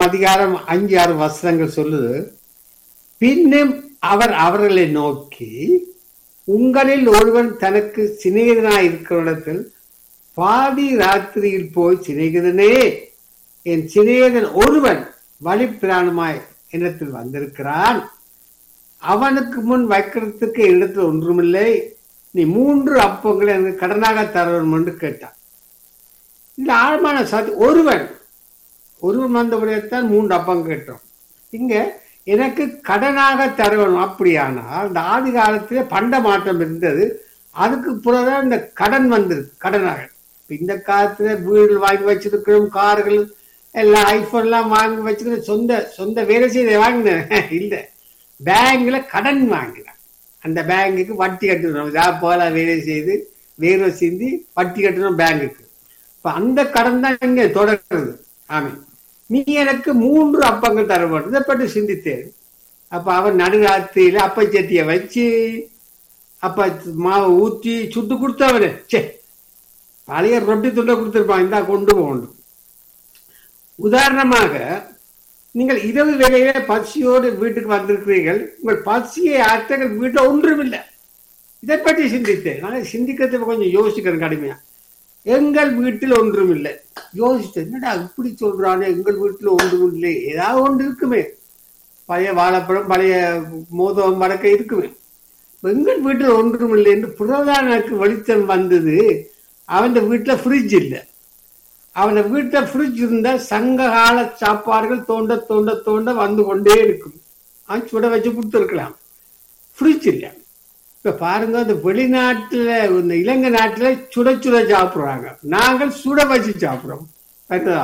அதிகாரம் அஞ்சு ஆறு வசனங்கள் சொல்லுது பின்னும் அவர் அவர்களை நோக்கி உங்களில் ஒருவன் தனக்கு சிநேகிதனாய் இருக்கிற இடத்தில் பாதி ராத்திரியில் போய் சிநேகிதனே என் சிநேகிதன் ஒருவன் வழிப்பிராணமாய் இடத்தில் வந்திருக்கிறான் அவனுக்கு முன் வைக்கிறதுக்கு இடத்தில் ஒன்றுமில்லை நீ மூன்று அப்பங்களை எனக்கு கடனாக தர வேண்டும் என்று கேட்டான் இந்த ஆழமான சதி ஒருவன் ஒருவன் வந்தபடியத்தான் மூன்று அப்பம் கேட்டோம் இங்க எனக்கு கடனாக தர வேணும் அப்படியானால் இந்த ஆதி காலத்திலே பண்ட மாற்றம் இருந்தது அதுக்கு பிறகுதான் இந்த கடன் வந்தது கடனாக இப்ப இந்த காலத்துல வீடு வாங்கி வச்சிருக்கிறோம் கார்கள் எல்லாம் ஐபோன் எல்லாம் வாங்கி வச்சிருக்கிற சொந்த சொந்த வேலை செய்த வாங்கினேன் இல்ல பேங்க்ல கடன் வாங்கினேன் அந்த பேங்குக்கு வட்டி கட்டணும் இதா போல வேலை செய்து வேர்வை சிந்தி வட்டி கட்டணும் பேங்குக்கு இப்ப அந்த கடன் தான் இங்க தொடர்றது ஆமே நீ எனக்கு மூன்று அப்பங்கள் தர வேண்டும் இதை பற்றி சிந்தித்தேன் அப்ப அவன் நடுராத்திரியில அப்பச்சட்டியை வச்சு அப்ப மாவை ஊற்றி சுட்டு கொடுத்தவனே சே பழைய ரொட்டி துண்டை கொடுத்துருப்பான் இந்தா கொண்டு போகணும் உதாரணமாக நீங்கள் இரவு வேளையில பசியோடு வீட்டுக்கு வந்திருக்கிறீர்கள் உங்கள் பசியை ஆற்றங்கள் வீட்டில் ஒன்றுமில்லை இதை பற்றி சிந்தித்தேன் நான் சிந்திக்கிறத கொஞ்சம் யோசிக்கிறேன் கடுமையா எங்கள் வீட்டில் ஒன்றும் இல்லை யோசித்தேன் என்னடா இப்படி சொல்றானே எங்கள் வீட்டில் ஒன்றும் இல்லை ஏதாவது ஒன்று இருக்குமே பழைய வாழைப்பழம் பழைய மோதம் வடக்க இருக்குமே எங்கள் வீட்டில் ஒன்றும் இல்லை என்று புறதானுக்கு வெளிச்சம் வந்தது அவன் வீட்டில் ஃப்ரிட்ஜ் இல்லை அவன் வீட்டில் ஃப்ரிட்ஜ் இருந்தா சங்க கால சாப்பாடுகள் தோண்ட தோண்ட தோண்ட வந்து கொண்டே இருக்கும் அவன் சுட வச்சு கொடுத்துருக்கலாம் ஃப்ரிட்ஜ் இல்லை இப்ப பாருங்க இந்த வெளிநாட்டுல இந்த இலங்கை நாட்டுல சுட சுட சாப்பிடுறாங்க நாங்கள் சுட வச்சு சாப்பிடுறோம் கரெக்டா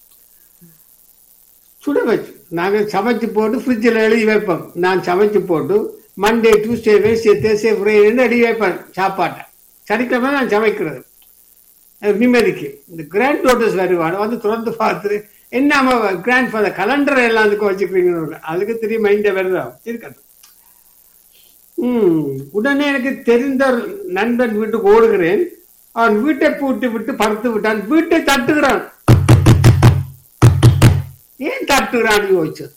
சுட வச்சு நாங்கள் சமைச்சு போட்டு ஃப்ரிட்ஜில் எழுதி வைப்போம் நான் சமைச்சு போட்டு மண்டே டியூஸ்டே வென்ஸ்டே தேர்ஸ்டே ஃப்ரைடேன்னு எழுதி வைப்பேன் சாப்பாட்டை சனிக்கிழமை நான் சமைக்கிறது நிம்மதிக்கு இந்த கிராண்ட் டோட்டர்ஸ் வருவாங்க வந்து திறந்து பார்த்துட்டு என்ன கிராண்ட் ஃபாதர் கலண்டர் எல்லாம் அதுக்கு வச்சுக்கிறீங்க அதுக்கு தெரியும் மைண்டே வருதா இருக்கட்டும் உம் உடனே எனக்கு தெரிந்த ஒரு நண்பன் வீட்டுக்கு ஓடுகிறேன் அவன் வீட்டை பூட்டி விட்டு படுத்து விட்டான் வீட்டை தட்டுகிறான் ஏன் தட்டுகிறான் யோசிச்சு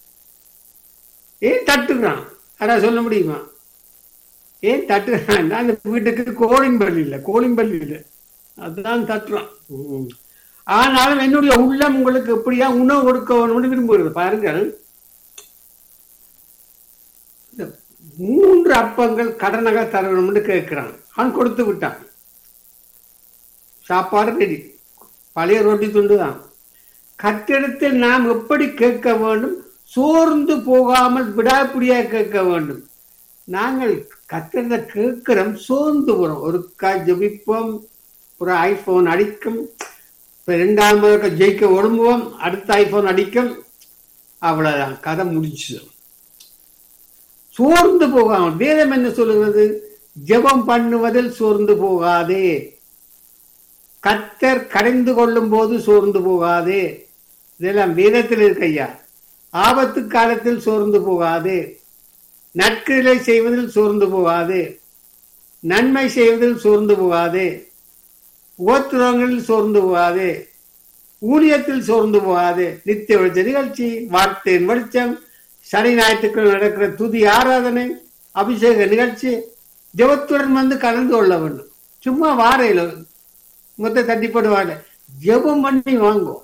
ஏன் தட்டுகிறான் அடா சொல்ல முடியுமா ஏன் தட்டுகிறான் அந்த வீட்டுக்கு கோழிம்பள்ளி இல்லை கோழிம்பள்ளி இல்லை அதுதான் தட்டுறான் ஆனாலும் என்னுடைய உள்ளம் உங்களுக்கு எப்படியா உணவு கொடுக்க வேணும்னு விரும்புகிறது பாருங்கள் மூன்று அப்பங்கள் கடனாக தரணும்னு கேட்கிறான் அவன் கொடுத்து விட்டான் சாப்பாடு ரெடி பழைய ரொட்டி துண்டு தான் கட்டிடத்தில் நாம் எப்படி கேட்க வேண்டும் சோர்ந்து போகாமல் விடாப்பிடியா கேட்க வேண்டும் நாங்கள் கத்திரத்தை கேட்கிறோம் சோர்ந்து போறோம் ஒரு கா ஜபிப்போம் ஒரு ஐபோன் அடிக்கும் இப்போ ரெண்டாம் ஜெயிக்க ஒழுங்குவோம் அடுத்த ஐபோன் அடிக்கும் அவ்வளவுதான் கதை முடிச்சு சோர்ந்து போகாமல் வேதம் என்ன சொல்லுகிறது ஜெபம் பண்ணுவதில் சோர்ந்து போகாதே கத்தர் கடைந்து கொள்ளும் போது சோர்ந்து போகாதே இதெல்லாம் வேதத்தில் இருக்கு ஐயா ஆபத்து காலத்தில் சோர்ந்து போகாதே நற்கிழை செய்வதில் சோர்ந்து போகாதே நன்மை செய்வதில் சோர்ந்து போகாதே உபத்திரங்களில் சோர்ந்து போகாதே ஊழியத்தில் சோர்ந்து போகாதே நித்திய வெளிச்ச நிகழ்ச்சி வார்த்தையின் வெளிச்சம் சனி ஞாயிற்றுக்கிழமை நடக்கிற துதி ஆராதனை அபிஷேக நிகழ்ச்சி ஜெபத்துடன் வந்து கலந்து கொள்ள வேண்டும் சும்மா வாரையில் மொத்த தட்டிப்படுவாங்க ஜெபம் பண்ணி வாங்கும்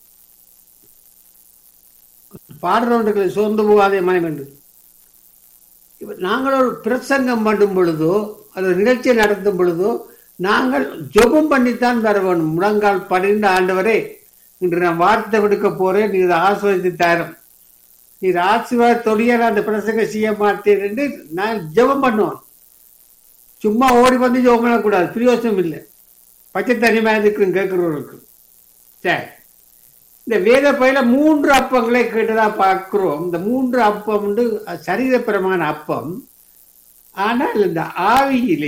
பாடுறவன்களை சோர்ந்து போகாதே மனம் என்று நாங்கள் ஒரு பிரசங்கம் பண்ணும் பொழுதோ அல்லது நிகழ்ச்சியை நடத்தும் பொழுதோ நாங்கள் ஜெபம் பண்ணித்தான் வர வேண்டும் முழங்கால் பன்னிரண்டு ஆண்டவரே இன்று நான் வார்த்தை விடுக்க போறேன் நீர் ஆசிரியத்து தரம் நீர் ஆசீர்வாதத்தொழிய அந்த பிரசங்கம் செய்ய மாட்டேன் என்று நான் ஜெபம் பண்ணுவோம் சும்மா ஓடி வந்து ஜெபம் பண்ணக்கூடாது பிரயோசனம் இல்லை பச்சை தனிமா இருக்கும் கேட்கிறவர்களுக்கு சரி இந்த வேத பயில மூன்று அப்பங்களை கேட்டதா பார்க்கிறோம் இந்த மூன்று அப்பம் வந்து சரீரப்பிரமான அப்பம் ஆனால் இந்த ஆவியிலே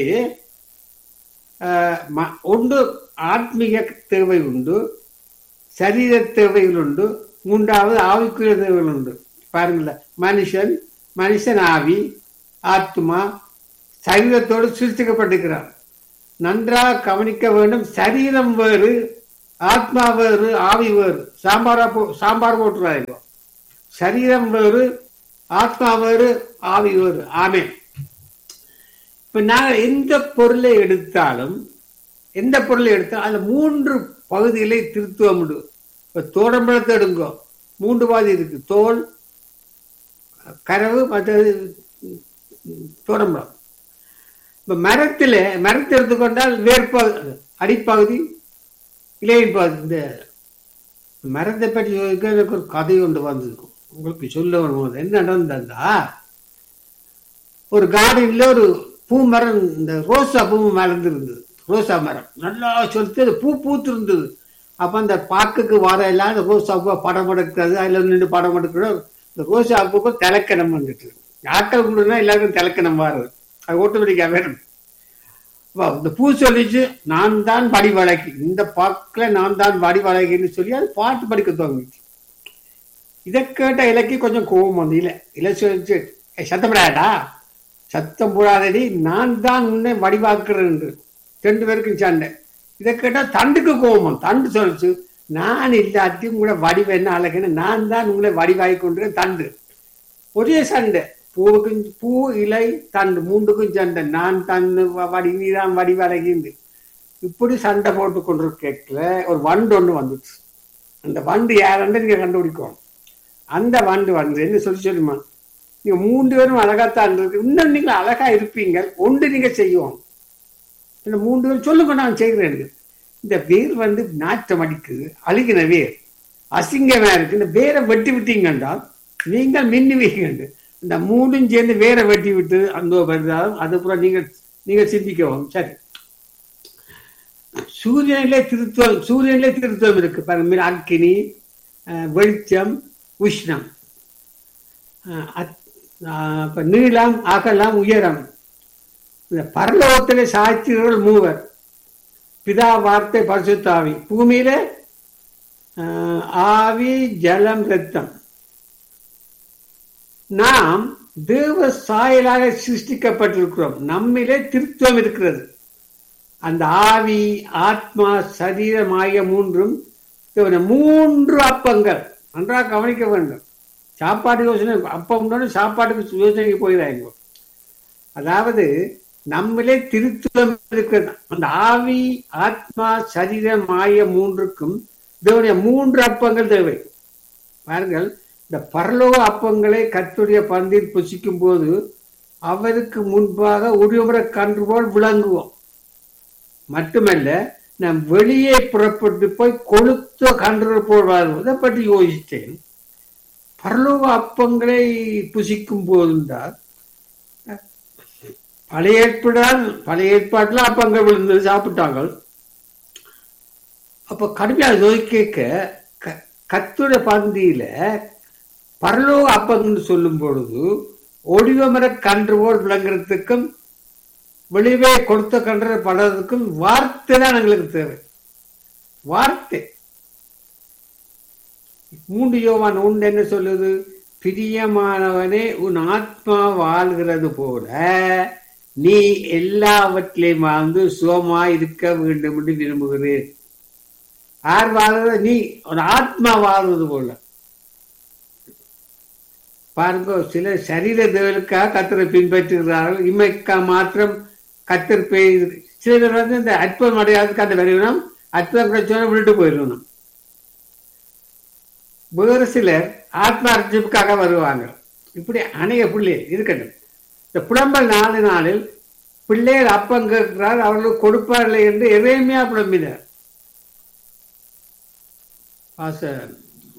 ஒன்று ஆத்மீக தேவை உண்டு சரீர தேவைகள் உண்டு மூன்றாவது ஆவிக்குரிய தேவைகள் உண்டு பாருங்களேன் மனுஷன் மனுஷன் ஆவி ஆத்மா சரீரத்தோடு சிருஷ்டிக்கப்பட்டிருக்கிறான் நன்றாக கவனிக்க வேண்டும் சரீரம் வேறு ஆத்மா வேறு ஆவி வேறு சாம்பாரா போ சாம்பார் போட்டுறாங்க சரீரம் வேறு ஆத்மா வேறு ஆவி வேறு ஆமே இப்ப நாங்கள் எந்த பொருளை எடுத்தாலும் எந்த பொருளை எடுத்தாலும் அதுல மூன்று பகுதிகளை திருத்துவம் உண்டு இப்ப தோடம்பழத்தை எடுங்கோ மூன்று பாதி இருக்கு தோல் கரவு மற்றது தோடம்பழம் இப்ப மரத்துல மரத்தை எடுத்துக்கொண்டால் வேர்பகுதி அடிப்பகுதி இலையின் பகுதி இந்த மரத்தை பற்றி சொல்லிக்க எனக்கு ஒரு கதை ஒன்று வந்திருக்கும் உங்களுக்கு சொல்ல வரும்போது என்ன நடந்தா ஒரு கார்டன்ல ஒரு பூ மரம் இந்த ரோசா பூ மலர்ந்து இருந்தது ரோசா மரம் நல்லா சொல்லிட்டு அது பூ பூத்து இருந்தது அப்ப அந்த பாக்குக்கு வர எல்லாம் அந்த ரோசா பூ படம் எடுக்கிறது அதுல நின்று படம் எடுக்கிறது இந்த ரோசா பூக்கு திலக்கணம் வந்துட்டு ஆக்கள் கொடுனா எல்லாருக்கும் திலக்கணம் மாறுது அது ஓட்டோமேட்டிக்கா வேணும் அப்ப இந்த பூ சொல்லிச்சு நான் தான் வடி வழக்கி இந்த பாக்குல நான் தான் வடி வழக்கின்னு சொல்லி அது பாட்டு படிக்க துவங்கிச்சு இதை கேட்ட இலக்கி கொஞ்சம் கோபம் வந்து இல்ல இல்ல சொல்லிச்சு "ஏய், சத்தம் போடாடா சத்தம் போடாதடி நான் தான் உன்னை வடிவாக்குறேன் ரெண்டு பேருக்கும் சண்டை இதை கேட்டா தண்டுக்கு கோபம் தண்டு சொல்லிச்சு நான் இல்லாட்டி உங்களை வடிவ என்ன அழகுன்னு நான் தான் உங்களை வடிவாகி கொண்டிருக்கேன் தண்டு ஒரே சண்டை பூவுக்கும் பூ இலை தண்டு மூண்டுக்கும் சண்டை நான் தண்டு வ- வடி நீதான் வடி வரைகிந்து இப்படி சண்டை போட்டு கொண்டிருக்கல ஒரு வண்டு ஒன்று வந்துச்சு அந்த வண்டு யாருன்னு நீங்க கண்டுபிடிக்கணும் அந்த வண்டு வந்து என்ன சொல்லி சொல்லுமா நீங்க மூன்று பேரும் அழகாத்தான் இருக்கு இன்னும் நீங்க அழகா இருப்பீங்க ஒன்று நீங்க செய்வோம் இந்த மூன்று பேரும் சொல்லுங்க நான் செய்கிறேன் இந்த வேர் வந்து நாற்றம் அடிக்குது அழுகின வேர் அசிங்கமா இருக்கு இந்த வேரை வெட்டி விட்டீங்க என்றால் நீங்கள் மின்னுவீங்க இந்த மூணும் சேர்ந்து வேரை வெட்டி விட்டு அந்த வருதாலும் அதுக்கப்புறம் நீங்க நீங்க சிந்திக்கவும் சரி சூரியனிலே திருத்துவம் சூரியனிலே திருத்துவம் இருக்கு பாருங்க அக்கினி அஹ், வெளிச்சம் உஷ்ணம் அஹ், அத்- அஹ், அப்ப நீளம் அகலம் உயரம் இந்த பரலோகத்திலே சாட்சியர்கள் மூவர் பிதா வார்த்தை பரிசுத்தாவி பூமியில அஹ், ஆவி ஜலம் ரத்தம் நாம் தேவ சாயலாக சிருஷ்டிக்கப்பட்டிருக்கிறோம் நம்மிலே திருத்துவம் இருக்கிறது அந்த ஆவி ஆத்மா சரீரம் ஆகிய மூன்றும் தேவன மூன்று அப்பங்கள் நன்றாக கவனிக்க வேண்டும் சாப்பாடு யோசனை அப்பம் சாப்பாட்டுக்கு யோசனைக்கு போயிடாங்க அதாவது நம்மளே திருத்துவம் இருக்கிறது அந்த ஆவி ஆத்மா சரீரம் ஆகிய மூன்றுக்கும் தேவனுடைய மூன்று அப்பங்கள் தேவை பாருங்கள் இந்த பரலோக அப்பங்களை கத்துடைய பந்தில் புசிக்கும் போது அவருக்கு முன்பாக ஒருமுறை கன்று போல் விளங்குவோம் மட்டுமல்ல நாம் வெளியே புறப்பட்டு போய் கொளுத்த கன்று போல் வாழ்வோம் இதை பற்றி யோசித்தேன் பரலோக அப்பங்களை புசிக்கும் போதுண்டால் பழைய ஏற்பாடால் பழைய ஏற்பாட்டில் அப்பங்கள் விழுந்து சாப்பிட்டாங்க அப்ப கடுமையா யோசிக்க க- கத்துடைய பந்தியில பரலோக அப்பங்கன்னு சொல்லும் பொழுது ஒடிவமர கன்று போல் விளங்குறதுக்கும் வெளியே கொடுத்த கன்ற படுறதுக்கும் வார்த்தை தான் எங்களுக்கு தேவை வார்த்தை மூன்று யோவான் ஒன்று என்ன சொல்லுது பிரியமானவனே உன் ஆத்மா வாழ்கிறது போல நீ எல்லாவற்றிலையும் வாழ்ந்து சுகமா இருக்க வேண்டும் என்று விரும்புகிறேன் யார் வாழ்றது நீ ஒரு ஆத்மா வாழ்வது போல பாருங்க சில சரீர தேவனுக்காக கத்தரை பின்பற்றுகிறார்கள் இமைக்கா மாத்திரம் கத்தர் பெய் சில பேர் வந்து இந்த அற்புதம் அடையாதுக்கு அந்த வரையணும் அற்புதம் கிடைச்சோன்னு விட்டுட்டு போயிடணும் வேறு சிலர் ஆத்மா அர்ஜிப்புக்காக வருவாங்க இப்படி அநேக பிள்ளைகள் இருக்கட்டும் இந்த புலம்பல் நாலு நாளில் பிள்ளைகள் அப்பம் கேட்கிறார் அவர்களுக்கு கொடுப்பார்கள் என்று எதையுமையா புலம்பினார் பாச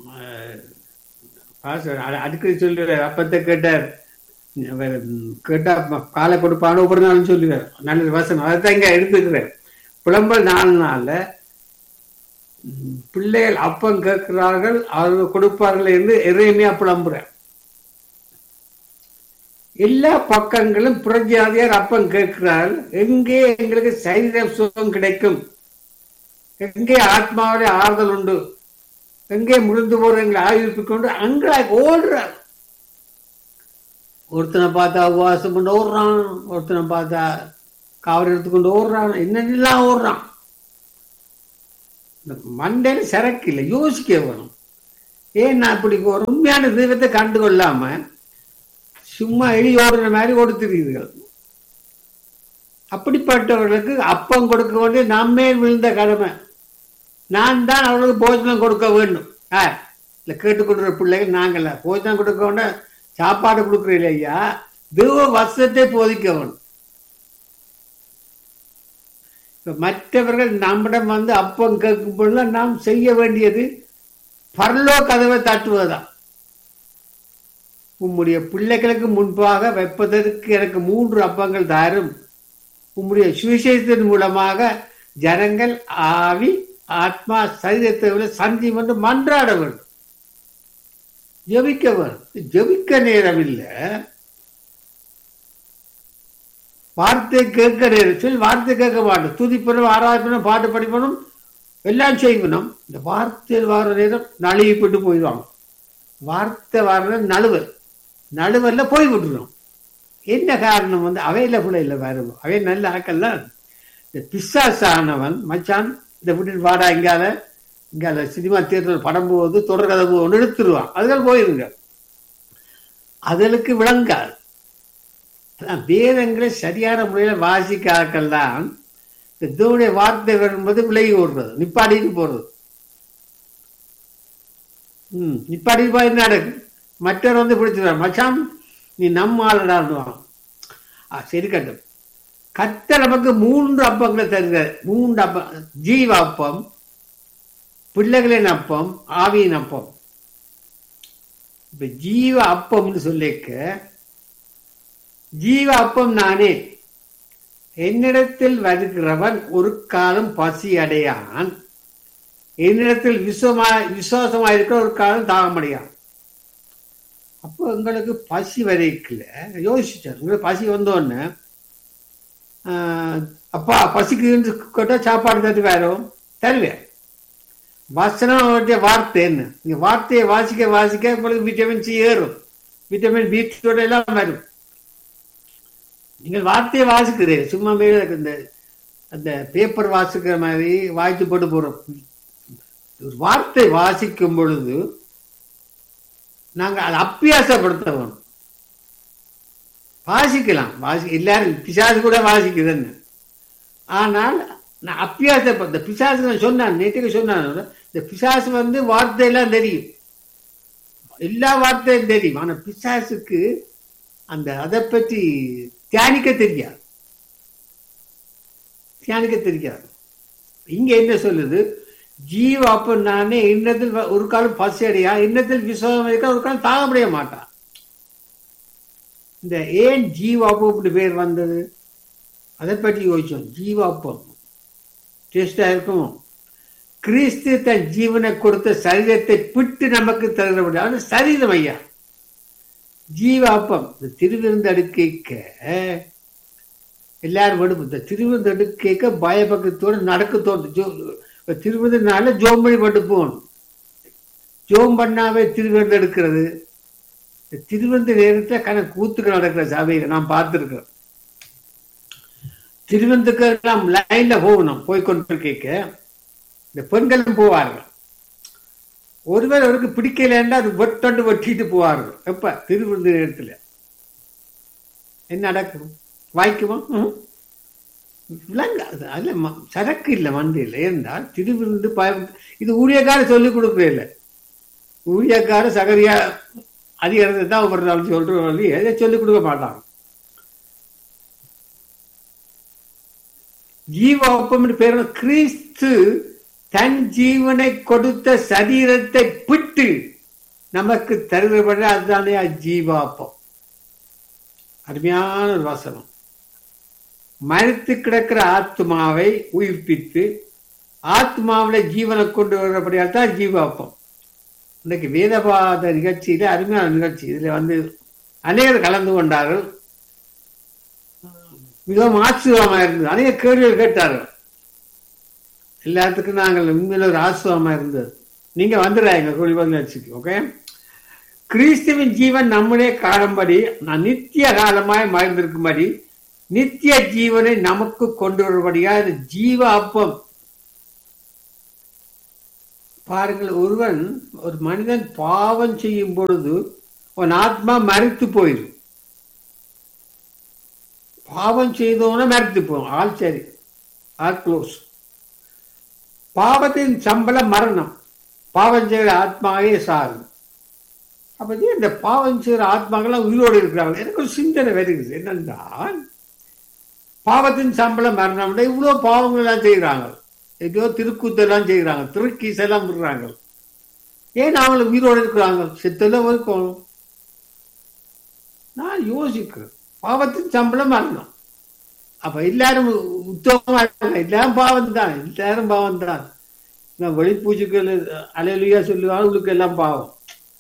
பாச அடிக்கடி சொல்லுவார் அப்பத்தை கேட்டார் அவர் கேட்டா காலை கொடுப்பான்னு ஒவ்வொரு நாளும் சொல்லுவார் நல்ல வசனம் அதைத்தான் இங்க எடுத்துக்கிறார் புலம்பல் நாலு நாள்ல ம், பிள்ளைகள் அப்பம் கேட்கிறார்கள் அவர்கள் கொடுப்பார்கள் என்று எதையுமையா புலம்புறார் எல்லா பக்கங்களும் புறஜாதியார் அப்பம் கேட்கிறார்கள் எங்கே எங்களுக்கு சரீர சுகம் கிடைக்கும் எங்கே ஆத்மாவுடைய ஆறுதல் உண்டு எங்கே முடிந்து போற எங்களை ஆயுப்பு கொண்டு அங்கே ஓடுறார் ஒருத்தனை பார்த்தா உபவாசம் கொண்டு ஓடுறான் ஒருத்தனை பார்த்தா காவல் எடுத்துக்கொண்டு ஓடுறான் என்னென்னலாம் ஓடுறான் இந்த மண்டையில சரக்கு இல்லை யோசிக்க வேணும் ஏன் நான் இப்படி ஒரு உண்மையான தெய்வத்தை கண்டு கொள்ளாம சும்மா எலி ஓடுற மாதிரி ஓடுத்துறீர்கள் அப்படிப்பட்டவர்களுக்கு அப்பம் கொடுக்க வேண்டிய நம்மே விழுந்த கடமை நான் தான் அவர்களுக்கு போஜனம் கொடுக்க வேண்டும் ஆ இல்லை கேட்டுக்கொடுக்குற பிள்ளைகள் நாங்கள போஜனம் கொடுக்க வேண்டாம் சாப்பாடு கொடுக்குறீங்க ஐயா தெய்வ வசத்தை போதிக்க வேணும் இப்ப மற்றவர்கள் நம்மிடம் வந்து அப்பம் கேட்கும் பொழுது நாம் செய்ய வேண்டியது பரலோ கதவை தட்டுவதுதான் உம்முடைய பிள்ளைகளுக்கு முன்பாக வைப்பதற்கு எனக்கு மூன்று அப்பங்கள் தாரும் உம்முடைய சுவிசேஷத்தின் மூலமாக ஜனங்கள் ஆவி ஆத்மா சரீரத்தை விட சந்தி வந்து மன்றாட வேண்டும் ஜெபிக்க வேண்டும் ஜெபிக்க நேரம் இல்லை வார்த்தை கேட்க நேரம் சொல்லி வார்த்தை கேட்க மாட்டோம் துதிப்பணும் ஆராய்ப்பணும் பாட்டு படிப்பணும் எல்லாம் செய்யணும் இந்த வார்த்தையில் வர நேரம் நழுவிப்பட்டு போயிடுவாங்க வார்த்தை வர நழுவல் நழுவல்ல போய் விட்டுரும் என்ன காரணம் வந்து அவையில இல்லை வேற அவை நல்ல ஆக்கல்ல இந்த பிசாசானவன் மச்சான் இந்த விட்டு வாடா இங்கால இங்கால சினிமா தியேட்டர் படம் போகுது தொடர் கதை ஒன்று எடுத்துருவான் அதுகள் போயிருங்க அதுகளுக்கு விளங்காது அதான் வேதங்களை சரியான முறையில் வாசிக்காக்கெல்லாம் இந்த தேவனுடைய வார்த்தை வரும்போது விலகி ஓடுறது நிப்பாடிட்டு போறது ம் நிப்பாடிட்டு போய் என்ன நடக்கு மற்றவர் வந்து பிடிச்சிருவார் மச்சான் நீ நம்ம ஆளுடாடுவான் ஆ சரி கட்டும் கத்த நமக்கு மூன்று அப்பங்களை தருகிறார் மூன்று அப்பம் ஜீவ அப்பம் பிள்ளைகளின் அப்பம் ஆவியின் அப்பம் இப்ப ஜீவ அப்பம்னு சொல்லிக்க ஜீவ அப்பம் நானே என்னிடத்தில் வருகிறவன் ஒரு காலம் பசி அடையான் என்னிடத்தில் விசுவமா விசுவாசமா இருக்கிற ஒரு காலம் தாகமடையான் அப்போ எங்களுக்கு பசி வரைக்கல யோசிச்சார் உங்களுக்கு பசி வந்தோடனே அப்பா பசிக்குன்னு கேட்டால் சாப்பாடு தட்டு வேறும் தருவேன் வசனம் வார்த்தை என்ன நீங்க வார்த்தையை வாசிக்க வாசிக்க உங்களுக்கு விட்டமின் சி ஏறும் விட்டமின் பி எல்லாம் வரும் நீங்கள் வார்த்தையை வாசிக்கிறீர்கள் சும்மா மேல இந்த அந்த பேப்பர் வாசிக்கிற மாதிரி வாய்ச்சி போட்டு போறோம் ஒரு வார்த்தை வாசிக்கும் பொழுது நாங்கள் அதை அப்பியாசப்படுத்த வேணும் வாசிக்கலாம் வாசி எல்லாரும் பிசாசு கூட வாசிக்குதுன்னு ஆனால் நான் அப்பியாசப்பட்ட இந்த பிசாசு நான் சொன்னான் நேற்றுக்கு சொன்னான் இந்த பிசாசு வந்து வார்த்தையெல்லாம் தெரியும் எல்லா வார்த்தையும் தெரியும் ஆனால் பிசாசுக்கு அந்த அதை பற்றி தியானிக்க தெரியாது தியானிக்க தெரியாது இங்க என்ன சொல்லுது ஜீவ அப்ப நானே இன்னத்தில் ஒரு காலம் பசி அடையா இன்னத்தில் விசுவாசம் இருக்க ஒரு காலம் தாகப்படைய மாட்டான் இந்த ஏன் ஜீவாப்பம் இப்படி பேர் வந்தது அதை பற்றி யோசிச்சோம் ஜீவாப்பம் டேஸ்டா இருக்கும் கிறிஸ்து தன் ஜீவனை கொடுத்த சரீரத்தை பிட்டு நமக்கு தருகிற முடியாது அது சரீரம் ஐயா ஜீவாப்பம் இந்த திருவிருந்து அடுக்க எல்லாரும் எடுப்பு இந்த திருவிருந்து அடுக்க பயபக்கத்தோடு நடக்க தோணும் திருவிருந்தனால ஜோம்படி பட்டு போகணும் ஜோம் பண்ணாவே திருவிருந்து எடுக்கிறது திருவந்த நேரத்தில் கணக்கு கூத்துக்கள் நடக்கிற சபையில நான் பார்த்துருக்கேன் திருவந்துக்கு எல்லாம் லைன்ல போகணும் போய் கொண்டு கேட்க இந்த பெண்களும் போவார்கள் ஒருவர் அவருக்கு பிடிக்கலன்னா அது வெட்டொண்டு வெட்டிட்டு போவார்கள் எப்ப திருவிருந்த நேரத்தில் என்ன நடக்கும் வாய்க்குமா விளங்காது அதுல சரக்கு இல்லை மந்தையில் இருந்தால் திருவிருந்து பயம் இது ஊழியக்கார சொல்லிக் கொடுக்குறே இல்லை ஊழியக்கார சகரியா அதிகாரத்தை தான் ஒவ்வொரு நாள் சொல்றோம் எதை சொல்லிக் கொடுக்க மாட்டாங்க ஜீவ ஒப்பம் பேர் கிறிஸ்து தன் ஜீவனை கொடுத்த சரீரத்தை பிட்டு நமக்கு தருகிறபடி அதுதானே ஜீவாப்பம் அருமையான ஒரு வசனம் மறுத்து கிடக்கிற ஆத்மாவை உயிர்ப்பித்து ஆத்மாவில ஜீவனை கொண்டு வருகிறபடியால் தான் ஜீவாப்பம் இன்னைக்கு வேதபாத நிகழ்ச்சியில அருமையான நிகழ்ச்சி இதுல வந்து அநேகர் கலந்து கொண்டார்கள் மிகவும் ஆச்சரியமா இருந்தது அநேக கேள்விகள் கேட்டார்கள் எல்லாத்துக்கும் நாங்கள் உண்மையில ஒரு ஆசுவமா இருந்தது நீங்க வந்துடுறாங்க குளிபல் நிகழ்ச்சிக்கு ஓகே கிறிஸ்துவின் ஜீவன் நம்முடைய காணும்படி நான் நித்திய காலமாய் மறைந்திருக்கும்படி நித்திய ஜீவனை நமக்கு கொண்டு வரும்படியா இது ஜீவ அப்பம் பாருங்கள் ஒருவன் ஒரு மனிதன் பாவம் செய்யும் பொழுது அவன் ஆத்மா மறித்து போயிடும் பாவம் செய்தவன மறித்து போகும் ஆள் சரி ஆல் க்ளோஸ் பாவத்தின் சம்பளம் மரணம் பாவம் செய்கிற ஆத்மாவே சாகும் அப்ப ஏன் இந்த பாவம் செய்கிற ஆத்மாக்கெல்லாம் உயிரோடு இருக்கிறாங்க எனக்கு ஒரு சிந்தனை வருகிறது என்னென்றால் பாவத்தின் சம்பளம் மரணம் இவ்வளவு பாவங்கள் எல்லாம் செய்கிறாங்க ஏதோ திருக்கூத்தெல்லாம் செய்கிறாங்க திருக்கீஸ் எல்லாம் விடுறாங்க ஏன் அவங்கள உயிரோடு இருக்கிறாங்க செத்தெல்லாம் இருக்கணும் நான் யோசிக்கிறேன் பாவத்தின் சம்பளம் மரணம் அப்ப எல்லாரும் உத்தமமா இருக்காங்க எல்லாரும் பாவம் தான் எல்லாரும் பாவம் தான் நான் வெளிப்பூச்சிகள் அலையிலையா சொல்லுவாங்க உங்களுக்கு எல்லாம் பாவம்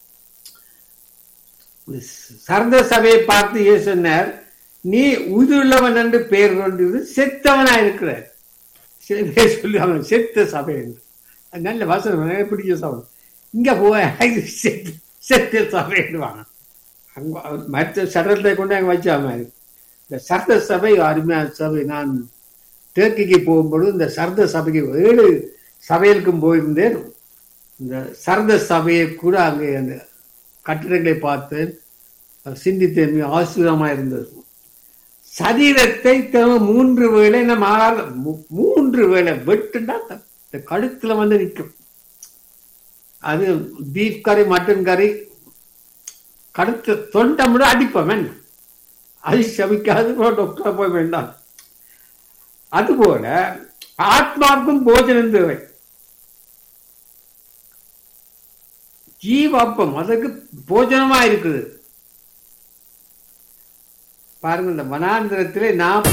சர்ந்த சபையை பார்த்து ஏ சொன்னார் நீ உயிருள்ளவன் என்று பெயர் கொண்டது செத்தவனா இருக்கிற சில பேர் சொல்லுவாங்க செத்த சபை என்று அது நல்ல வசனம் எனக்கு பிடிச்ச சபை இங்க போய் செத்த செத்த சபைன்னுவாங்க அங்க மற்ற சட்டத்தை கொண்டு அங்கே வச்சா மாதிரி இந்த சர்த சபை அருமையான சபை நான் டேர்க்கிக்கு போகும்பொழுது இந்த சர்த சபைக்கு ஏழு சபைகளுக்கும் போயிருந்தேன் இந்த சர்த சபையை கூட அங்கே அந்த கட்டிடங்களை பார்த்தேன் சிந்தித்தேன் ஆசீர்வாதமாக இருந்தது சரீரத்தை மூன்று வேளை நம்ம மூன்று வேளை வெட்டுண்டா இந்த கழுத்துல வந்து நிற்கும் அது பீஃப் கறி மட்டன் கறி கடுத்து தொண்டை முறை அடிப்பவன் அது சபிக்காது டாக்டர் போய் வேண்டாம் அதுபோல ஆத்மாவுக்கும் போஜனம் தேவை ஜீவாப்பம் அதுக்கு போஜனமா இருக்குது பாருங்க இந்த வனாந்திரத்திலே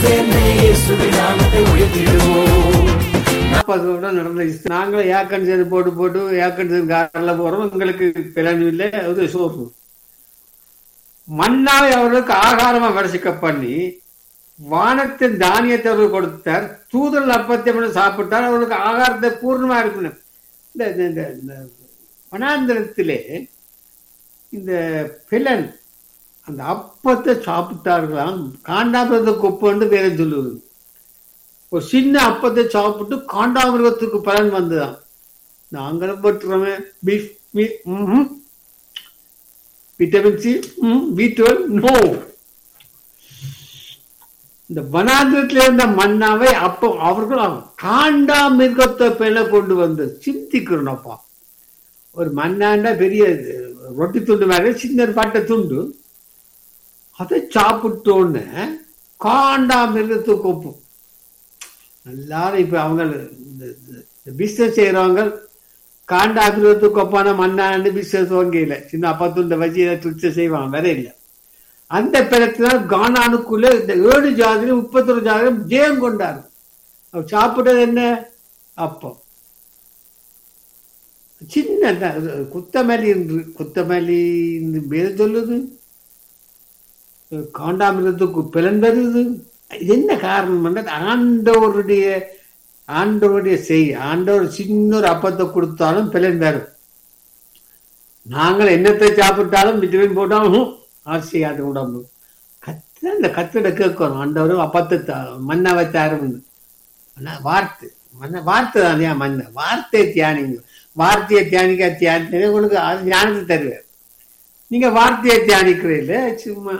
நாற்பது வருடம் நடந்த நாங்களே ஏர் கண்டிஷன் போட்டு போட்டு ஏர் கண்டிஷன் காரில் போறோம் எங்களுக்கு பிளவு இல்லை ஒரு சோறு மண்ணாவை அவர்களுக்கு ஆகாரமா வரிசிக்க பண்ணி வானத்தின் தானியத்தை அவர்கள் கொடுத்தார் தூதல் அப்பத்தை மட்டும் சாப்பிட்டார் அவர்களுக்கு ஆகாரத்தை பூர்ணமா இருக்கணும் இந்த இந்த வனாந்திரத்திலே இந்த பிலன் அந்த அப்பத்தை சாப்பிட்டார்களாம் காண்டாமிரத கொப்புன்னு பேரை சொல்லுவது ஒரு சின்ன அப்பத்தை சாப்பிட்டு காண்டாமிருகத்துக்கு பலன் வந்ததான் நாங்களும் பட்டுறோமே beef vitamin C B twelve நோ இந்த வனாந்திரத்தில் இருந்த மண்ணாவை அப்போ அவர்கள் காண்டா மிருகத்தை பேல கொண்டு வந்து சிந்திக்கிறோம்ப்பா ஒரு மண்ணாண்டா பெரிய ரொட்டி துண்டு மாதிரி சின்ன பட்டை துண்டு அதை சாப்பிட்டோன்னு காண்டா மிருகத்துக்கு ஒப்பும் எல்லாரும் இப்ப அவங்க இந்த பிசினஸ் செய்யறவங்க காண்டா மிருகத்துக்கு ஒப்பான மண்ணாண்டு பிசினஸ் துவங்கல சின்ன அப்பத்துண்ட வச்சு ட்ரிக்ஸ் செய்வாங்க வேற இல்லை அந்த பிறத்துல கானானுக்குள்ள இந்த ஏழு ஜாதியிலும் முப்பத்தொரு ஜாதியிலும் ஜெயம் கொண்டாரு அவர் சாப்பிட்டது என்ன அப்பம் சின்ன குத்தமல்லி என்று குத்தமல்லி பேர் சொல்லுது காண்டாமிரத்துக்கு பிளன் வருது இது என்ன காரணம் பண்ணது ஆண்டவருடைய ஆண்டவருடைய செய் ஆண்டவர் சின்ன ஒரு அப்பத்தை கொடுத்தாலும் பிளன் வரும் நாங்கள் என்னத்தை சாப்பிட்டாலும் விட்டமின் போட்டாலும் ஆசையாது உடம்பு கத்து அந்த கத்திட கேட்கணும் ஆண்டவரும் அப்பத்தை மண்ணை வச்சாரும் வார்த்தை மண்ண வார்த்தை தானே மண்ணை வார்த்தையை தியானிங்க வார்த்தையை தியானிக்க தியானித்தே உங்களுக்கு அது ஞானத்தை தருவார் நீங்க வார்த்தையை தியானிக்கிறீங்கள சும்மா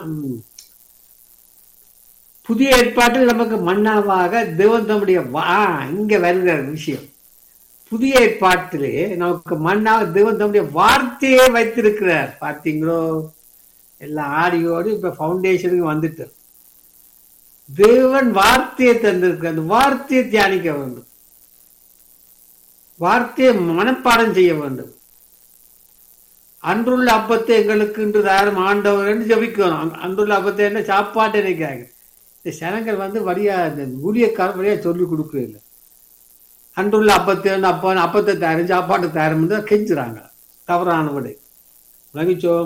புதிய ஏற்பாட்டில் நமக்கு மன்னாவாக தேவன் தம்முடைய வா இங்க வருகிற விஷயம் புதிய ஏற்பாட்டிலே நமக்கு மன்னாக தேவன் தம்முடைய வார்த்தையே வைத்திருக்கிறார் பார்த்தீங்களோ எல்லாம் ஆடியோடு இப்ப பவுண்டேஷனுக்கு வந்துட்டு தேவன் வார்த்தையை தந்திருக்கு அந்த வார்த்தையை தியானிக்க வேண்டும் வார்த்தையை மனப்பாடம் செய்ய வேண்டும் அன்றுள்ள அப்பத்தை எங்களுக்கு இன்று தாரம் ஆண்டவர் என்று ஜபிக்கணும் அன்றுள்ள அப்பத்தை என்ன சாப்பாட்டை நினைக்கிறாங்க இந்த சனங்கள் வந்து வழியா இந்த ஊழியக்காரன் வழியா சொல்லி கொடுக்கல அன்றுள்ள அப்பத்தை வந்து அப்பா அப்பத்தை தயாரம் சாப்பாட்டை தயாரம் தான் கெஞ்சுறாங்க தவறான விடை லகிச்சோ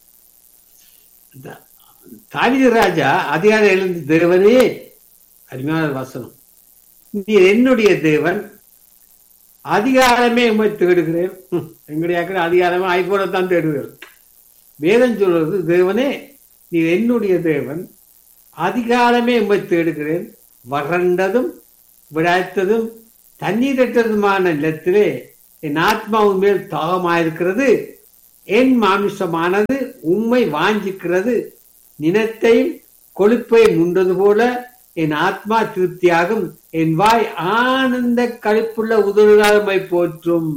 தாவித ராஜா அதிகாரம் எழுந்த தேவனே அருமையான வசனம் நீ என்னுடைய தேவன் அதிகாரமே உண்மை தேடுகிறேன் எங்களுடைய அதிகாரமே ஐபோனத்தான் தேடுகிறேன் வேதம் சொல்றது தேவனே நீ என்னுடைய தேவன் அதிகாரமே உண்மை தேடுகிறேன் வறண்டதும் விடாய்த்ததும் தண்ணீரற்றதுமான நிலத்திலே என் ஆத்மாவின் மேல் தாகமாயிருக்கிறது என் மாமிசமானது உம்மை வாஞ்சிக்கிறது நினத்தையும் கொழுப்பை முன்றது போல என் ஆத்மா திருப்தியாகும் என் வாய் ஆனந்த கழிப்புள்ள உதவிகாலமை போற்றும்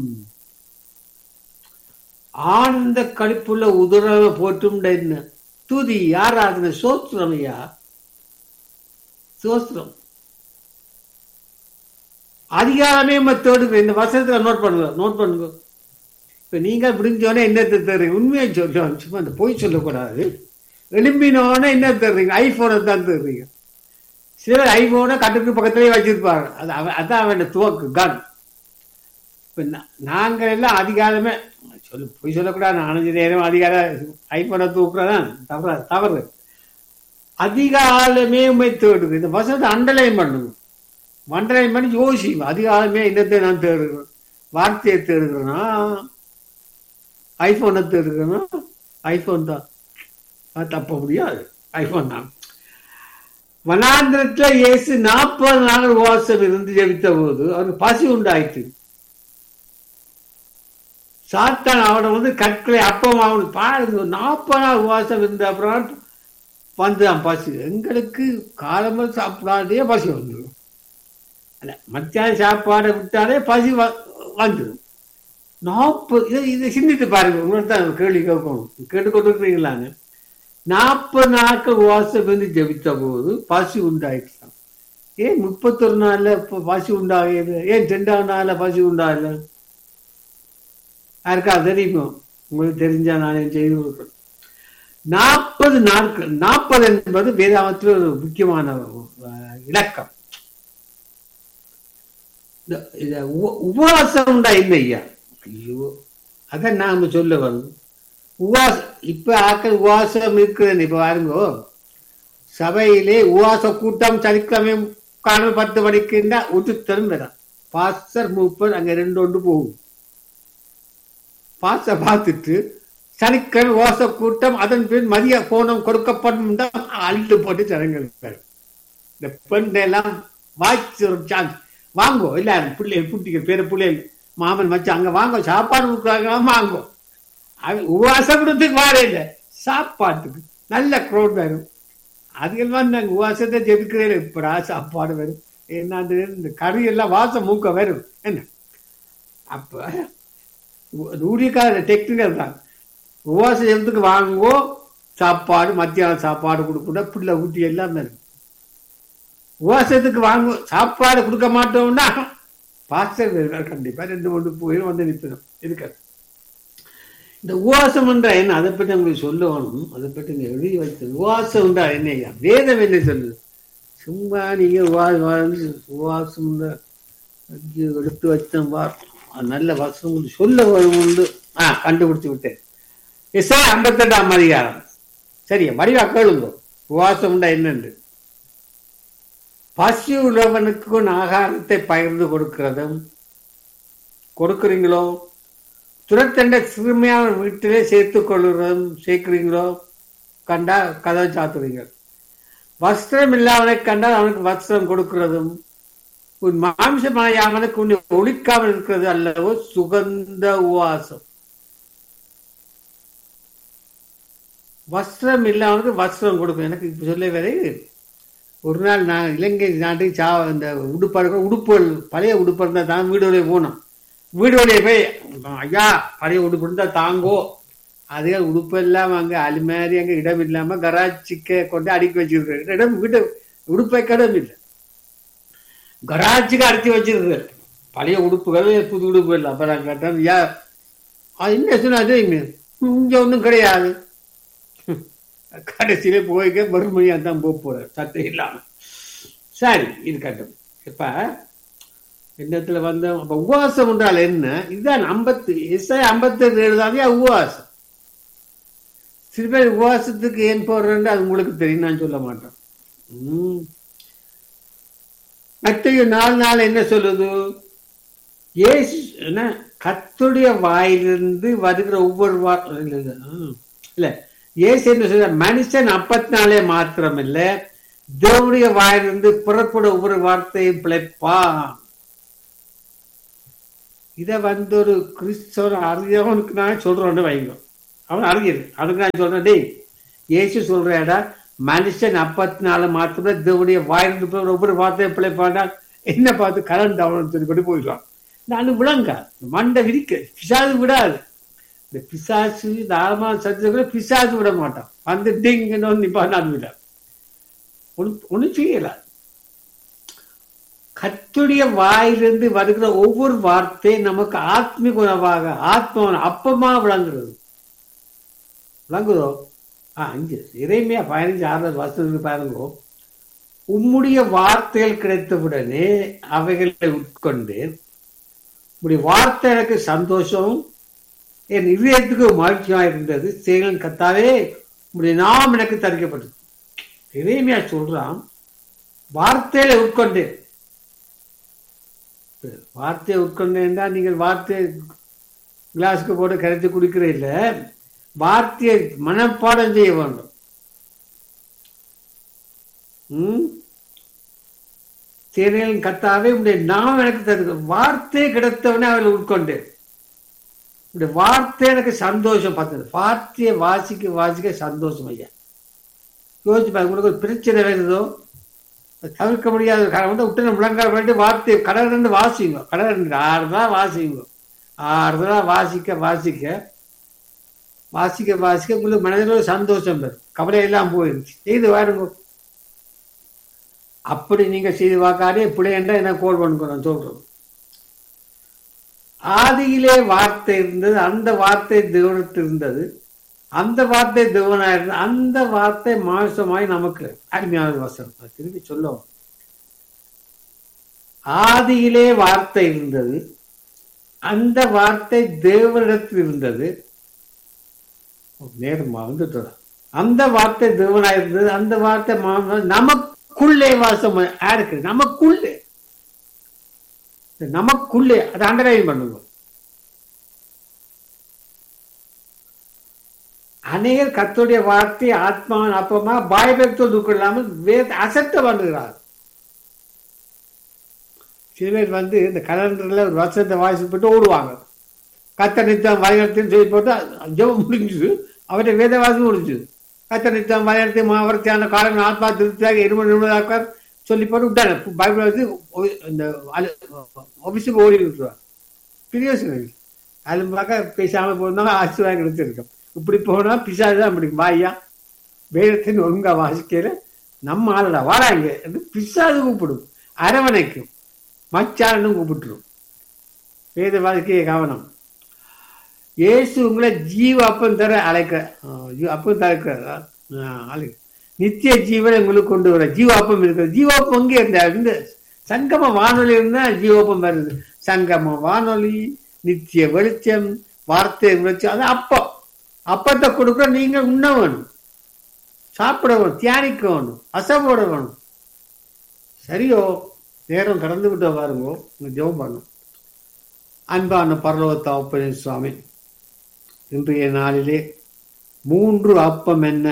ஆனந்த கழிப்புள்ள உதரவை போற்றும் என்ன துதி ஆராதனை சோத்திரம் ஐயா சோத்திரம் அதிகாரமே மத்தோடு இந்த வசனத்துல நோட் பண்ணுங்க நோட் பண்ணுங்க இப்ப நீங்க முடிஞ்சோடனே என்ன தருறீங்க உண்மையை சொல்லுவோம் சும்மா அந்த பொய் சொல்லக்கூடாது எழும்பினோடனே என்ன தருறீங்க ஐபோனை தான் தருறீங்க சிலர் ஐபோனை கட்டுக்கு பக்கத்துலயே வச்சிருப்பாங்க அது அவன் அதான் அவன் துவக்கு கன் இப்ப நாங்கள் எல்லாம் அதிகாரமே சொல்லு பொய் சொல்லக்கூடாது நாலஞ்சு நேரம் அதிகார ஐபோனை தூக்குறதான் தவறு தவறு அதிகாலமே உண்மை தேடுது இந்த வசனத்தை அண்டலைன் பண்ணுங்க அண்டலைன் பண்ணி யோசிக்கும் அதிகாலமே என்னத்தை நான் தேடுகிறேன் வார்த்தையை தேடுகிறேன்னா ஐபோனை தேடுகிறேன்னா ஐபோன் தான் தப்ப முடியாது ஐபோன் தான் வனாந்திரத்துல இயேசு நாற்பது நாள் உபவாசம் இருந்து ஜெபித்த போது அவருக்கு பசி உண்டாயிற்று சாத்தான் அவனை வந்து கற்களை அப்பம் அவன் பாருங்க நாற்பது நாள் உபவாசம் இருந்த அப்புறம் வந்துதான் பசி எங்களுக்கு காலமல் சாப்பிடாதே பசி வந்துடும் அல்ல மத்தியான சாப்பாடை விட்டாலே பசி வந்துடும் நாற்பது இதை இதை சிந்தித்து பாருங்க உங்களுக்கு தான் கேள்வி கேட்கணும் கேட்டுக்கொண்டிருக்கிறீங்களான்னு நாற்பது நாட்கள் உபவாசம் இருந்து ஜபித்த போது பசி உண்டாயிடுச்சான் ஏன் முப்பத்தொரு நாள்ல பசி உண்டாகியது ஏன் ரெண்டாவது நாள்ல பசி உண்டாகல யாருக்கா தெரியுமோ உங்களுக்கு தெரிஞ்சா நானே செய்து கொடுக்குறேன் நாற்பது நாட்கள் நாற்பது என்பது வேதாமத்தில் ஒரு முக்கியமான இலக்கம் உபவாசம் உண்டா இல்லை ஐயா ஐயோ அதான் நாம சொல்ல வரணும் உவாசம் இப்ப ஆக்கள் உவாசம் இருக்குதுன்னு இப்ப பாருங்கோ சபையிலே உவாச கூட்டம் சனிக்கிழமை காணும் பத்து மணிக்குண்டா ஒட்டுத்தரும் வரும் பாஸ்டர் மூப்பர் அங்க ரெண்டு ஒன்று போகும் பாச பார்த்துட்டு சனிக்கிழமை உவாச கூட்டம் அதன் பின் மதிய போனம் கொடுக்கப்படும் அழுட்டு போட்டு ஜனங்கள் இந்த பெண் எல்லாம் வாய்ச்சி ஒரு சான்ஸ் வாங்கோ இல்ல பிள்ளைகள் குட்டிங்க பேர பிள்ளைகள் மாமன் வச்சு அங்க வாங்க சாப்பாடு கொடுக்குறாங்க வாங்கோ உபவாசப்படுறதுக்கு வார இல்லை சாப்பாட்டுக்கு நல்ல க்ரௌட் வரும் அதுகள் வந்து நாங்கள் உபவாசத்தை ஜெபிக்கிறேன் இப்படா சாப்பாடு வரும் என்னது இந்த கறி எல்லாம் வாசம் மூக்க வரும் என்ன அப்ப ஊழியக்கார டெக்னிக்கல் தான் உபவாசம் ஜெபத்துக்கு வாங்குவோ சாப்பாடு மத்தியானம் சாப்பாடு கொடுக்கணும் பிள்ளை ஊட்டி எல்லாம் வரும் உபவாசத்துக்கு வாங்க சாப்பாடு கொடுக்க மாட்டோம்னா பாஸ்டர் கண்டிப்பா ரெண்டு மூணு போயிடும் வந்து நிற்கணும் இருக்காது இந்த உவாசம் என்றா என்ன அதை பற்றி உங்களுக்கு சொல்லணும் அதை பற்றி நீங்க எழுதி வைத்து உவாசம் என்றா என்ன வேதம் என்ன சொல்லுது சும்மா நீங்க உவாசம் எடுத்து வச்சேன் பார் நல்ல வசம் சொல்ல உண்டு ஆ கண்டுபிடிச்சு விட்டேன் எஸ் ஐம்பத்தெட்டாம் அதிகாரம் சரியா வடிவா கேளுங்க உவாசம் உண்டா என்னண்டு பசி உள்ளவனுக்கு ஆகாரத்தை பகிர்ந்து கொடுக்கிறதும் கொடுக்குறீங்களோ துரத்தண்ட சிறுமையான வீட்டிலே சேர்த்துக் கொள்ளுறதும் சேர்க்கிறீங்களோ கண்டா கதை சாத்துறீங்க வஸ்திரம் இல்லாதவனை கண்டால் அவனுக்கு வஸ்திரம் கொடுக்கிறதும் உன் மாம்சமாயாமனுக்கு உன்னை ஒழிக்காமல் இருக்கிறது அல்லவோ சுகந்த உவாசம் வஸ்திரம் இல்லாதவனுக்கு வஸ்திரம் கொடுக்கும் எனக்கு இப்ப சொல்ல வரை ஒரு நாள் நான் இலங்கை நாட்டுக்கு சா இந்த உடுப்பாடு உடுப்புகள் பழைய உடுப்பு இருந்தால் தான் வீடு வழியே போனோம் வீடு வழியே போய் ஐயா பழைய உடுப்பு இருந்தால் தாங்கோ அதே உடுப்பு எல்லாம் அங்கே அலுமாரி அங்கே இடம் இல்லாமல் கராச்சிக்க கொண்டு அடுக்கி வச்சிருக்க இடம் வீட்டு உடுப்பை இடம் இல்லை கராச்சிக்கு அடிச்சு வச்சிருக்கு பழைய உடுப்புகள் புது உடுப்பு இல்லை அப்போ நான் கேட்டேன் ஐயா அது என்ன சொன்னாது இங்கே ஒன்றும் கிடையாது கடைசியில போய்க்க மறுமொழியா தான் போக போற சட்டை இல்லாம சரி இருக்கட்டும் இப்ப என்னத்துல வந்த அப்ப உபவாசம் என்றால் என்ன இதுதான் ஐம்பத்து எஸ்ஐ ஐம்பத்தி எழுதாதே உபவாசம் சில பேர் உபவாசத்துக்கு ஏன் போடுறேன்னு அது உங்களுக்கு தெரியும் நான் சொல்ல மாட்டேன் உம் மற்ற நாலு நாள் என்ன சொல்லுது ஏசு என்ன கத்துடைய வாயிலிருந்து வருகிற ஒவ்வொரு வா இல்ல ஏசு என்ன சொல்ற மனுஷன் அப்பத்தினாலே மாத்திரம் இல்ல தேவனுடைய வாயிலிருந்து புறப்பட ஒவ்வொரு வார்த்தையும் பிழைப்பான் இதை வந்து ஒரு கிறிஸ்தவன் அறியவனுக்கு நான் சொல்றேன்னு வைங்க அவன் அறிஞர் அவனுக்கு நான் சொல்றேன் டேய் இயேசு சொல்றேடா மனுஷன் அப்பத்தி நாலு மாத்திர தேவனுடைய வாயிலிருந்து போய் ஒவ்வொரு வார்த்தையை பிழைப்பாண்டா என்ன பார்த்து கலந்து அவனு சொல்லி கொண்டு போயிடுவான் நான் விளங்க மண்டை விரிக்க பிசாசு விடாது இந்த பிசாசு தாரமா சத்தியத்தை கூட பிசாசு விட மாட்டான் வந்து டிங்கன்னு நிப்பான் அது விட ஒன்றும் செய்யல கத்துடைய வாயிலிருந்து வருகிற ஒவ்வொரு வார்த்தை நமக்கு ஆத்மிக உணவாக ஆத்ம அப்பமா விளங்குறது விளங்குதோ ஆ அஞ்சு இறைமையா பதினஞ்சு ஆறாவது வருஷத்துக்கு பாருங்க உம்முடைய வார்த்தைகள் கிடைத்தவுடனே அவைகளை உட்கொண்டு உடைய வார்த்தை எனக்கு சந்தோஷம் என் இதயத்துக்கு மகிழ்ச்சியாக இருந்தது செயலன் கத்தாவே உடைய நாம் எனக்கு தரிக்கப்பட்டது இறைமையா சொல்றான் வார்த்தையில உட்கொண்டேன் வார்த்தையை உட்கொண்டேன்டா நீங்கள் வார்த்தையை கிளாஸுக்கு போட்டு கரைச்சி குடிக்கிற இல்ல வார்த்தையை மனப்பாடம் செய்ய வேண்டும் ம் சேனையின் கத்தாவே உடைய நாம் எனக்கு தரு வார்த்தை கிடைத்தவனே அவளை உட்கொண்டேன் உடைய வார்த்தை எனக்கு சந்தோஷம் பார்த்தது வார்த்தையை வாசிக்க வாசிக்க சந்தோஷம் ஐயா யோசிச்சு பாருங்க உங்களுக்கு ஒரு பிரச்சனை வருதோ தவிர்க்க முடியாத காரணம் வந்து விட்டு முழங்கால் பண்ணிட்டு வார்த்தை கடல் ரெண்டு வாசிங்க கடல் ரெண்டு ஆறு தான் வாசிங்க ஆறு தான் வாசிக்க வாசிக்க வாசிக்க வாசிக்க உங்களுக்கு மனதில் ஒரு சந்தோஷம் வரும் கவலை எல்லாம் போயிருச்சு செய்து வாருங்க அப்படி நீங்க செய்து பார்க்காதே இப்படி என்ற என்ன கோல் பண்ணுறோம் சொல்றோம் ஆதியிலே வார்த்தை இருந்தது அந்த வார்த்தை தேவனத்தில் இருந்தது அந்த வார்த்தை தேவனாக இருந்தது அந்த வார்த்தை மாசமாய் நமக்கு அருமையான வசனம் திருப்பி சொல்லுவோம் ஆதியிலே வார்த்தை இருந்தது அந்த வார்த்தை தேவனிடத்தில் இருந்தது நேரமா வந்துட்டு அந்த வார்த்தை தேவனாக இருந்தது அந்த வார்த்தை நமக்குள்ளே வாசம் யாருக்கு நமக்குள்ளே நமக்குள்ளே அதை அண்டர்லைன் பண்ணுங்க அநேகர் கத்துடைய வார்த்தை ஆத்மாவின் அப்பமா பாயபக்தோடு இல்லாமல் வேத அசத்த பண்ணுகிறார் சில பேர் வந்து இந்த கலண்டர்ல ஒரு வருஷத்தை வாய்ஸ் போட்டு ஓடுவாங்க கத்த நித்தம் வயலத்தின்னு சொல்லி போட்டு ஜெபம் முடிஞ்சுது அவருடைய வேத வாசி முடிஞ்சுது கத்த நித்தம் வயலத்தை மாவரத்தியான காலம் ஆத்மா திருப்தியாக இருமணி நிமிடமாக்கார் சொல்லி போட்டு விட்டாங்க பைபிள் வந்து இந்த ஆஃபீஸுக்கு ஓடி விட்டுருவாங்க பிரியோசனம் அது பார்க்க பேசாமல் போயிருந்தாங்க ஆசீர்வாதம் கிடைச்சிருக்கோம் இப்படி போனா பிசாசு தான் பிடிக்கும் வாய்யா வேதத்தின் ஒழுங்கா வாசிக்கல நம்ம ஆளடா வாடாங்க என்று பிசாசு கூப்பிடும் அரவணைக்கும் மச்சான்னு கூப்பிட்டுரும் வேத வாழ்க்கையை கவனம் இயேசு உங்களை ஜீவ அப்பம் தர அழைக்க அப்பம் தர அழைக்க நித்திய ஜீவனை உங்களுக்கு கொண்டு வர ஜீவாப்பம் இருக்கிறது ஜீவாப்பம் அங்கே இருந்தா இந்த சங்கம வானொலி இருந்தா ஜீவாப்பம் வருது சங்கம வானொலி நித்திய வெளிச்சம் வார்த்தை வெளிச்சம் அது அப்பம் அப்பத்தை கொடுக்குற நீங்க உண்ண வேணும் சாப்பிட வேணும் தியானிக்க வேணும் அசைப்போட வேணும் சரியோ நேரம் கடந்து விட்ட பாருங்க ஜெபம் பண்ணும் அன்பான பரலோகத்த அப்பனே சுவாமி இன்றைய நாளிலே மூன்று அப்பம் என்ன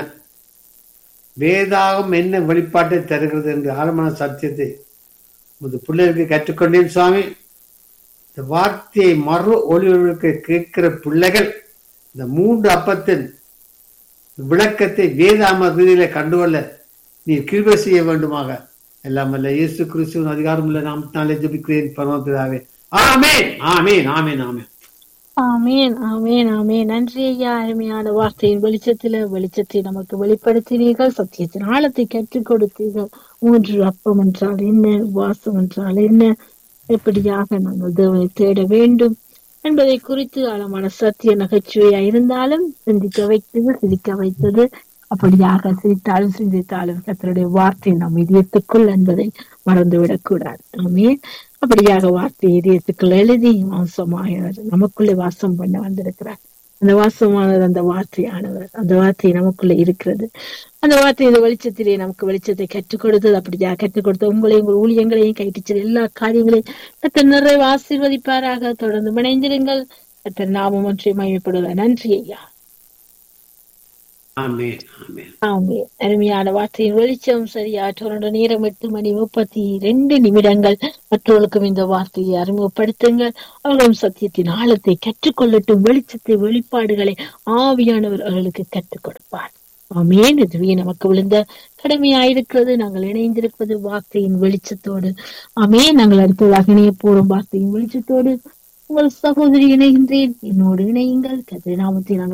வேதாகம் என்ன வெளிப்பாட்டை தருகிறது என்று ஆழமான சத்தியத்தை உமது பிள்ளைகளுக்கு கற்றுக்கொண்டேன் சுவாமி இந்த வார்த்தையை மறு ஒளிவர்களுக்கு கேட்கிற பிள்ளைகள் இந்த மூன்று அப்பத்தின் விளக்கத்தை வேதாம ரீதியில கண்டுகொள்ள நீ கிருபை செய்ய வேண்டுமாக எல்லாம் அல்ல இயேசு கிறிஸ்துவின் அதிகாரம் உள்ள நாம் நாளை ஜபிக்கிறேன் பரமபிதாவே ஆமேன் ஆமேன் ஆமேன் ஆமேன் ஆமேன் ஆமேன் ஆமேன் நன்றி ஐயா அருமையான வார்த்தையின் வெளிச்சத்தில வெளிச்சத்தை நமக்கு வெளிப்படுத்தினீர்கள் சத்தியத்தின் ஆழத்தை கற்றுக் கொடுத்தீர்கள் மூன்று அப்பம் என்றால் என்ன வாசம் என்றால் என்ன எப்படியாக நாங்கள் தேவனை தேட வேண்டும் என்பதை குறித்து ஆழமான சத்திய நகைச்சுவையா இருந்தாலும் சிந்திக்க வைத்தது சிரிக்க வைத்தது அப்படியாக சிரித்தாலும் சிந்தித்தாலும் கத்தருடைய வார்த்தை நம் இதயத்துக்குள் என்பதை மறந்துவிடக் கூடாது ஆமேன் அப்படியாக வார்த்தை இதயத்துக்குள் எழுதி மாசமாயவர் நமக்குள்ளே வாசம் பண்ண வந்திருக்கிறார் அந்த வாசமானவர் அந்த வார்த்தையானவர் அந்த வார்த்தை நமக்குள்ள இருக்கிறது அந்த வார்த்தை இந்த வெளிச்சத்திலே நமக்கு வெளிச்சத்தை கற்றுக் கொடுத்தது அப்படியா கற்றுக் கொடுத்த உங்களையும் உங்கள் ஊழியங்களையும் கைட்டுச்சல் எல்லா காரியங்களையும் கத்தர் நிறைவு ஆசீர்வதிப்பாராக தொடர்ந்து இணைந்திருங்கள் கத்தர் நாமம் ஒன்றை மயப்படுவதா நன்றி ஐயா ஆமென் ஆமென் ஆமே அருமையான வார்த்தையின் வெளிச்சம் சரியா தொடர்ந்து நேரம் எட்டு மணி முப்பத்தி ரெண்டு நிமிடங்கள் மற்றவர்களுக்கும் இந்த வார்த்தையை அறிமுகப்படுத்துங்கள் அவர்களும் சத்தியத்தின் ஆழத்தை கற்றுக்கொள்ளட்டும் வெளிச்சத்தை வெளிப்பாடுகளை ஆவியானவர் அவர்களுக்கு கற்றுக் கொடுப்பார் ஆமேன் இதுவே நமக்கு விழுந்த கடமையாயிருக்கிறது நாங்கள் இணைந்திருப்பது வார்த்தையின் வெளிச்சத்தோடு ஆமேன் நாங்கள் அடுத்ததாக இணைய போறோம் வார்த்தையின் வெளிச்சத்தோடு உங்கள் சகோதரி இணைகின்றேன் என்னோடு இணையுங்கள் கதை நாமத்தை நாங்கள்